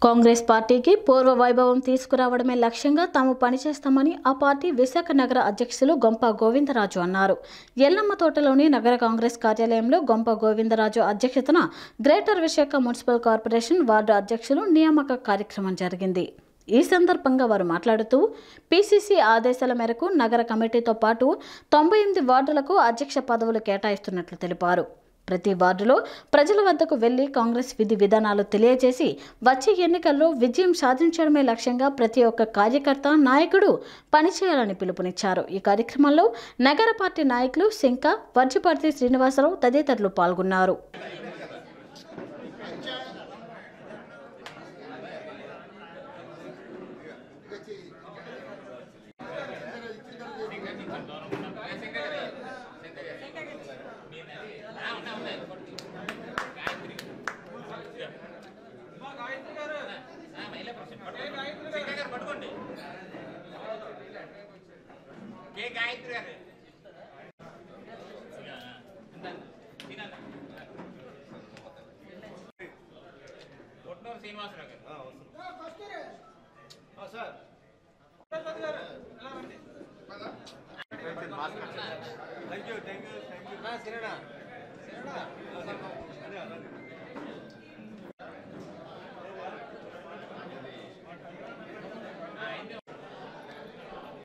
కాంగ్రెస్ పార్టీకి పూర్వ వైభవం తీసుకురావడమే లక్ష్యంగా తాము పనిచేస్తామని ఆ పార్టీ విశాఖ నగర అధ్యక్షులు గొంప గోవిందరాజు అన్నారు ఎల్లమ్మ తోటలోని నగర కాంగ్రెస్ కార్యాలయంలో గొంప గోవిందరాజు అధ్యక్షతన greater Visakha municipal corporation ward అధ్యక్షులు నియామక కార్యక్రమం జరిగింది ఈ సందర్భంగా వారు మాట్లాడుతూ పీసీసీ ఆదేశాల మేరకు నగర కమిటీతో పాటు తొంభై ఎనిమిది వార్డులకు అధ్యక్ష పదవులు కేటాయిస్తున్నట్లు తెలిపారు ప్రతి వార్డులో ప్రజల వద్దకు వెళ్లి కాంగ్రెస్ విధి విధానాలు తెలియజేసి వచ్చే ఎన్నికల్లో విజయం సాధించడమే లక్ష్యంగా ప్రతి ఒక్క కార్యకర్త నాయకుడు పనిచేయాలని పిలుపునిచ్చారు ఈ కార్యక్రమంలో నగర పార్టీ నాయకులు శంక వర్జపర్తి శ్రీనివాసరావు తదితరులు పాల్గొన్నారు కే గాయత్రి గారు Kotnuru Srinivasarao garu thank you thank you thank you